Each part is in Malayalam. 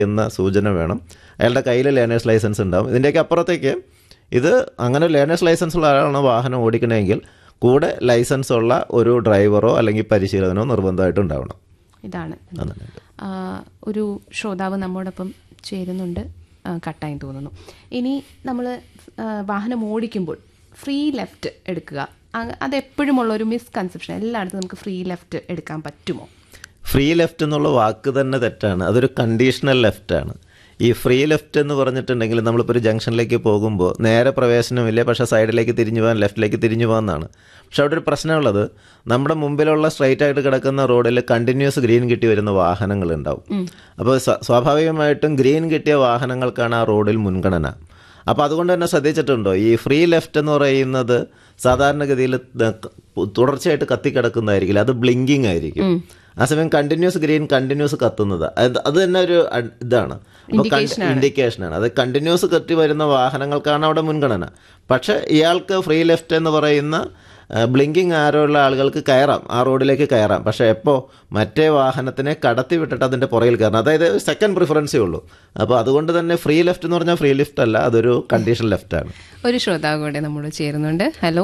എന്ന സൂചന വേണം അയാളുടെ കയ്യിൽ ലേണേഴ്സ് ലൈസൻസ് ഉണ്ടാവും ഇതിൻ്റെയൊക്കെ അപ്പുറത്തേക്ക് ഇത് അങ്ങനെ ലേണേഴ്സ് ലൈസൻസ് ഉള്ള ആളാണ് വാഹനം ഓടിക്കണമെങ്കിൽ കൂടെ ലൈസൻസ് ഉള്ള ഒരു ഡ്രൈവറോ അല്ലെങ്കിൽ പരിശീലകനോ നിർബന്ധമായിട്ട് ഉണ്ടാവണം ഇതാണ് അതാണ് ആ, ഒരു ശ്രോതാവ് നമ്മോടൊപ്പം ചേരുന്നുണ്ട് ആ, കട്ടായി തോന്നുന്നു ഇനി നമ്മൾ വാഹനം ഓടിക്കുമ്പോൾ ഫ്രീ ലെഫ്റ്റ് എടുക്കുക അ- അതെപ്പോഴും ഉള്ള ഒരു മിസ്കൺസെപ്ഷൻ എല്ലായിടത്തും നമുക്ക് ഫ്രീ ലെഫ്റ്റ് എടുക്കാൻ പറ്റുമോ ഫ്രീ ലെഫ്റ്റ് എന്നുള്ള വാക്ക് തന്നെ തെറ്റാണ് അതൊരു കണ്ടീഷണൽ ലെഫ്റ്റ് ആണ് ഈ ഫ്രീ ലെഫ്റ്റ് എന്ന് പറഞ്ഞിട്ടുണ്ടെങ്കിൽ നമ്മളിപ്പോൾ ഒരു ജംഗ്ഷനിലേക്ക് പോകുമ്പോൾ നേരെ പ്രവേശനമില്ല പക്ഷേ സൈഡിലേക്ക് തിരിഞ്ഞു പോകാൻ ലെഫ്റ്റിലേക്ക് തിരിഞ്ഞു പോകാമെന്നാണ് പക്ഷെ അവിടെ ഒരു പ്രശ്നമുള്ളത് നമ്മുടെ മുമ്പിലുള്ള സ്ട്രൈറ്റ് ആയിട്ട് കിടക്കുന്ന റോഡിൽ കണ്ടിന്യൂസ് ഗ്രീൻ കിട്ടി വരുന്ന വാഹനങ്ങൾ ഉണ്ടാവും അപ്പോൾ സ്വ- സ്വാഭാവികമായിട്ടും ഗ്രീൻ കിട്ടിയ വാഹനങ്ങൾക്കാണ് ആ റോഡിൽ മുൻഗണന അപ്പോൾ അതുകൊണ്ട് തന്നെ ശ്രദ്ധിച്ചിട്ടുണ്ടോ ഈ ഫ്രീ ലെഫ്റ്റ് എന്ന് പറയുന്നത് സാധാരണഗതിയിൽ ത- തുടർച്ചയായിട്ട് കത്തിക്കിടക്കുന്നതായിരിക്കില്ല അത് ബ്ലിങ്കിങ് ആയിരിക്കും ആ സമയം കണ്ടിന്യൂസ് ഗ്രീൻ കണ്ടിന്യൂസ് കത്തുന്നത് അത് അത് തന്നെ ഒരു അഡ്- ഇതാണ് ഇൻഡിക്കേഷനാണ് അത് കണ്ടിന്യൂസ് കത്തി വരുന്ന വാഹനങ്ങൾക്കാണ് അവിടെ മുൻഗണന പക്ഷേ ഇയാൾക്ക് ഫ്രീ ലെഫ്റ്റ് എന്ന് പറയുന്ന ബ്ലിങ്കിങ് ആരോ ഉള്ള ആളുകൾക്ക് കയറാം ആ റോഡിലേക്ക് കയറാം പക്ഷേ എപ്പോൾ മറ്റേ വാഹനത്തിനെ കടത്തി വിട്ടിട്ട് അതിൻ്റെ പുറകിൽ കയറണം അതായത് സെക്കൻഡ് പ്രിഫറൻസേ ഉള്ളൂ അപ്പോൾ അതുകൊണ്ട് തന്നെ ഫ്രീ ലെഫ്റ്റ് എന്ന് പറഞ്ഞാൽ ഫ്രീ ലെഫ്റ്റ് അല്ല അതൊരു കണ്ടീഷൻ ലെഫ്റ്റാണ് ഒരു ശ്രോതാവ് കൂടെ നമ്മോട് ചേരുന്നുണ്ട് ഹലോ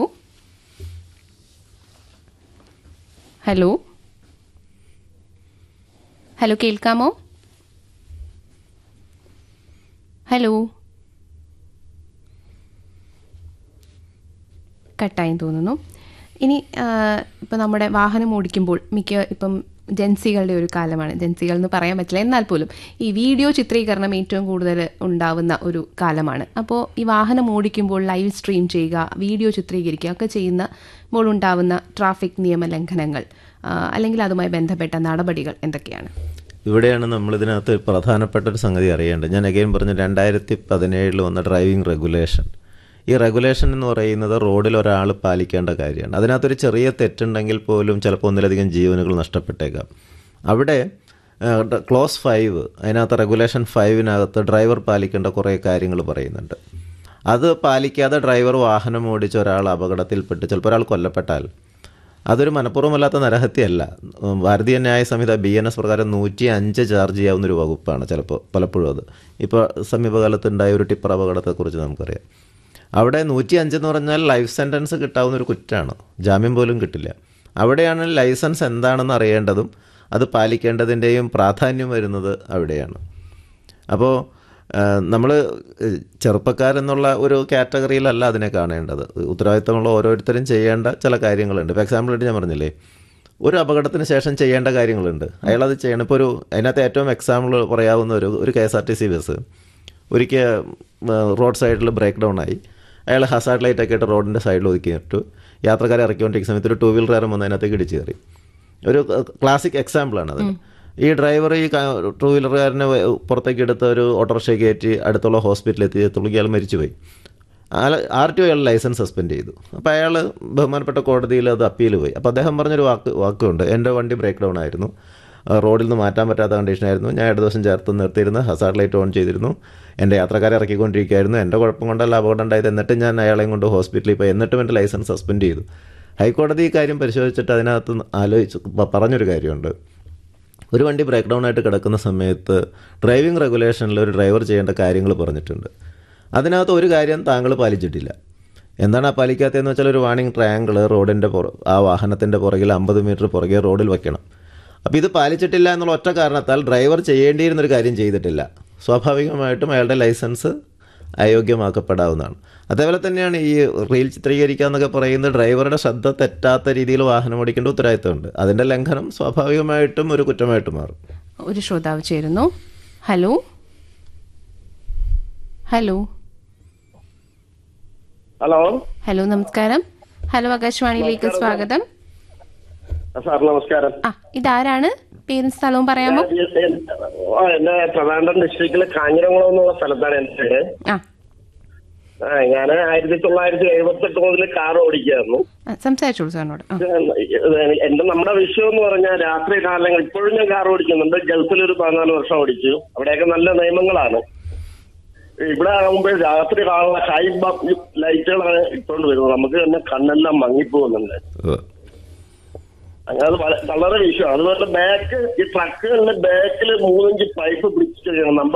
ഹലോ ഹലോ കേൾക്കാമോ ഹലോ കട്ടായി തോന്നുന്നു ഇനി ഇപ്പം നമ്മുടെ വാഹനം ഓടിക്കുമ്പോൾ മിക്ക ഇപ്പം ജൻസികളുടെ ഒരു കാലമാണ് ജൻസികൾ എന്ന് പറയാൻ പറ്റില്ല എന്നാൽ പോലും ഈ വീഡിയോ ചിത്രീകരണം ഏറ്റവും കൂടുതൽ ഉണ്ടാവുന്ന ഒരു കാലമാണ് അപ്പോൾ ഈ വാഹനം ഓടിക്കുമ്പോൾ ലൈവ് സ്ട്രീം ചെയ്യുക വീഡിയോ ചിത്രീകരിക്കുക ഒക്കെ ചെയ്യുമ്പോൾ ഉണ്ടാവുന്ന ട്രാഫിക് നിയമ ലംഘനങ്ങൾ ആ, അല്ലെങ്കിൽ അതുമായി ബന്ധപ്പെട്ട നടപടികൾ എന്തൊക്കെയാണ് ഇവിടെയാണ് നമ്മൾ ഇതിനകത്ത് പ്രധാനപ്പെട്ട ഒരു സംഗതി അറിയേണ്ടത് ഞാൻ അഗൈൻ പറഞ്ഞു രണ്ടായിരത്തി പതിനേഴിൽ വന്ന ഡ്രൈവിംഗ് റെഗുലേഷൻ ഈ റെഗുലേഷൻ എന്ന് പറയുന്നത് റോഡിൽ ഒരാൾ പാലിക്കേണ്ട കാര്യമാണ് അതിനകത്തൊരു ചെറിയ തെറ്റുണ്ടെങ്കിൽ പോലും ചിലപ്പോൾ ഒന്നിലധികം ജീവനുകൾ നഷ്ടപ്പെട്ടേക്കാം അവിടെ ക്ലോസ് ഫൈവ് അതിനകത്ത് റെഗുലേഷൻ ഫൈവിനകത്ത് ഡ്രൈവർ പാലിക്കേണ്ട കുറേ കാര്യങ്ങൾ പറയുന്നുണ്ട് അത് പാലിക്കാതെ ഡ്രൈവർ വാഹനം ഓടിച്ച ഒരാൾ അപകടത്തിൽപ്പെട്ട് ചിലപ്പോൾ ഒരാൾ കൊല്ലപ്പെട്ടാൽ അതൊരു മനഃപൂർവ്വമല്ലാത്ത നരഹത്യയല്ല ഉം, ഭാരതീയ ന്യായ സംഹിത ബി എൻ എസ് പ്രകാരം നൂറ്റി അഞ്ച് ചാർജ് ചെയ്യാവുന്ന ഒരു വകുപ്പാണ് ചിലപ്പോൾ പലപ്പോഴും അത് ഇപ്പോൾ സമീപകാലത്ത് ഉണ്ടായ ഒരു ടിപ്പർ അപകടത്തെക്കുറിച്ച് നമുക്കറിയാം അവിടെ നൂറ്റി അഞ്ച് എന്ന് പറഞ്ഞാൽ ലൈഫ് സെൻറ്റൻസ് കിട്ടാവുന്ന ഒരു കുറ്റമാണ് ജാമ്യം പോലും കിട്ടില്ല അവിടെയാണ് ലൈസൻസ് എന്താണെന്ന് അറിയേണ്ടതും അത് പാലിക്കേണ്ടതിൻ്റെയും പ്രാധാന്യം വരുന്നത് അവിടെയാണ് അപ്പോൾ നമ്മൾ ചെറുപ്പക്കാരെന്നുള്ള ഒരു കാറ്റഗറിയിലല്ല അതിനെ കാണേണ്ടത് ഉത്തരവാദിത്തമുള്ള ഓരോരുത്തരും ചെയ്യേണ്ട ചില കാര്യങ്ങളുണ്ട് ഇപ്പോൾ എക്സാമ്പിളായിട്ട് ഞാൻ പറഞ്ഞില്ലേ ഒരു അപകടത്തിന് ശേഷം ചെയ്യേണ്ട കാര്യങ്ങളുണ്ട് അയാളത് ചെയ്യണം ഇപ്പോൾ ഒരു അതിനകത്ത് ഏറ്റവും എക്സാമ്പിൾ പറയാവുന്ന ഒരു ഒരു K S R T C bus ഒരിക്കൽ റോഡ് സൈഡിൽ ബ്രേക്ക് ഡൗൺ ആയി അയാൾ ഹസാർഡ് ലൈറ്റ് ഒക്കെ ഇട്ട് റോഡിൻ്റെ സൈഡിൽ ഒതുക്കിയിട്ടു യാത്രക്കാരെ ഇറക്കിക്കൊണ്ടിരിക്കുന്ന സമയത്ത് ഒരു ടൂ വീലറുകാരൻ വന്ന് അതിനകത്തേക്ക് ഇടിച്ച് കയറി ഒരു ക്ലാസിക് എക്സാമ്പിളാണ് അത് ഈ ഡ്രൈവർ ഈ ടൂ വീലറുകാരനെ പുറത്തേക്ക് എടുത്ത ഒരു ഓട്ടോറിക്ഷ കയറ്റി അടുത്തുള്ള ഹോസ്പിറ്റലിൽ എത്തി തുളുക്കി അയാൾ മരിച്ചുപോയി ആർ ടി ഒ അയാൾ ലൈസൻസ് സസ്പെൻഡ് ചെയ്തു അപ്പോൾ അയാൾ ബഹുമാനപ്പെട്ട കോടതിയിൽ അത് അപ്പീൽ പോയി അപ്പോൾ അദ്ദേഹം പറഞ്ഞൊരു വാക്ക് വാക്കുണ്ട് എൻ്റെ വണ്ടി ബ്രേക്ക് ഡൗൺ ആയിരുന്നു ആ, റോഡിൽ നിന്ന് മാറ്റാൻ പറ്റാത്ത കണ്ടീഷനായിരുന്നു ഞാൻ ഇടത് ദിവസം ചേർത്ത് നിർത്തിയിരുന്ന് ഹസാർഡ് ലൈറ്റ് ഓൺ ചെയ്തിരുന്നു എൻ്റെ യാത്രക്കാരെ ഇറക്കിക്കൊണ്ടിരിക്കുകയായിരുന്നു എൻ്റെ കുഴപ്പം കൊണ്ടല്ല അപകടം ഉണ്ടായത് എന്നിട്ട് ഞാൻ അയാളെയും കൊണ്ട് ഹോസ്പിറ്റലിൽ പോയി എന്നിട്ടും എൻ്റെ ലൈസൻസ് സസ്പെൻഡ് ചെയ്തു ഹൈക്കോടതി ഈ കാര്യം പരിശോധിച്ചിട്ട് അതിനകത്ത് ആലോചിച്ച് പ- പറഞ്ഞൊരു കാര്യമുണ്ട് ഒരു വണ്ടി ബ്രേക്ക് ഡൗൺ ആയിട്ട് കിടക്കുന്ന സമയത്ത് ഡ്രൈവിംഗ് റെഗുലേഷനിൽ ഒരു ഡ്രൈവർ ചെയ്യേണ്ട കാര്യങ്ങൾ പറഞ്ഞിട്ടുണ്ട് അതിനകത്ത് ഒരു കാര്യം താങ്കൾ പാലിച്ചിട്ടില്ല എന്താണ് ആ പാലിക്കാത്തതെന്ന് വെച്ചാൽ ഒരു വാണിംഗ് ട്രയാങ്കിൾ റോഡിൻ്റെ പുറ ആ വാഹനത്തിൻ്റെ പുറകിൽ അമ്പത് മീറ്റർ പുറകെ റോഡിൽ വെക്കണം അപ്പോൾ ഇത് പാലിച്ചിട്ടില്ല എന്നുള്ള ഒറ്റ കാരണത്താൽ ഡ്രൈവർ ചെയ്യേണ്ടിയിരുന്നൊരു കാര്യം ചെയ്തിട്ടില്ല സ്വാഭാവികമായിട്ടും അയാളുടെ ലൈസൻസ് അയോഗ്യമാക്കപ്പെടാവുന്നതാണ് അതേപോലെ തന്നെയാണ് ഈ റീൽ ചിത്രീകരിക്കുക എന്നൊക്കെ പറയുന്നത് ഡ്രൈവറുടെ ശ്രദ്ധ തെറ്റാത്ത രീതിയിൽ വാഹനം ഓടിക്കേണ്ട ഉത്തരവാദിത്തമുണ്ട് അതിൻ്റെ ലംഘനം സ്വാഭാവികമായിട്ടും ഒരു കുറ്റമായിട്ട് മാറും ഒരു ശ്രോതാവ് ചേരുന്നു ഹലോ ഹലോ ഹലോ ഹലോ നമസ്കാരം ഹലോ ആകാശവാണിയിലേക്ക് സ്വാഗതം സാർ നമസ്കാരം ആ ഇതാരാണ് പേരും സ്ഥലവും പറയാമോ ആ, എന്റെ ട്രിവാൻഡ്രം ഡിസ്ട്രിക്റ്റിലെ കാഞ്ഞിരംകുളം എന്നുള്ള സ്ഥലത്താണ് എന്റെ വീട് ആ ആ ഞാൻ ആയിരത്തി തൊള്ളായിരത്തി എഴുപത്തി എട്ട് മുതൽ കാർ ഓടിക്കായിരുന്നു ആ, സംസാരിച്ചോളൂ സാറിനോട് ആ ഇത് എന്റെ നമ്മുടെ വിഷയം എന്ന് പറഞ്ഞാൽ രാത്രി കാലങ്ങൾ ഇപ്പോഴും ഞാൻ കാർ ഓടിക്കുന്നുണ്ട് ഗൾഫിൽ ഒരു പതിനാല് വർഷം ഓടിച്ചു അവിടെയൊക്കെ നല്ല നിയമങ്ങളാണ് ഇവിടെ ആകുമ്പോൾ രാത്രി കാണുന്ന ഹൈ ലൈറ്റുകളാണ് ഇട്ടുകൊണ്ട് വരുന്നത് നമുക്ക് തന്നെ കണ്ണെല്ലാം മങ്ങിപ്പോകുന്നുണ്ട് അങ്ങനെ അത് വള- വളരെ വിഷയമാണ് അതുപോലെ ബാക്ക് ഈ ട്രക്കുകളിലെ ബാക്കിൽ മൂന്നിഞ്ച് പൈപ്പ് പിടിച്ച് കഴിയണം നമ്പർ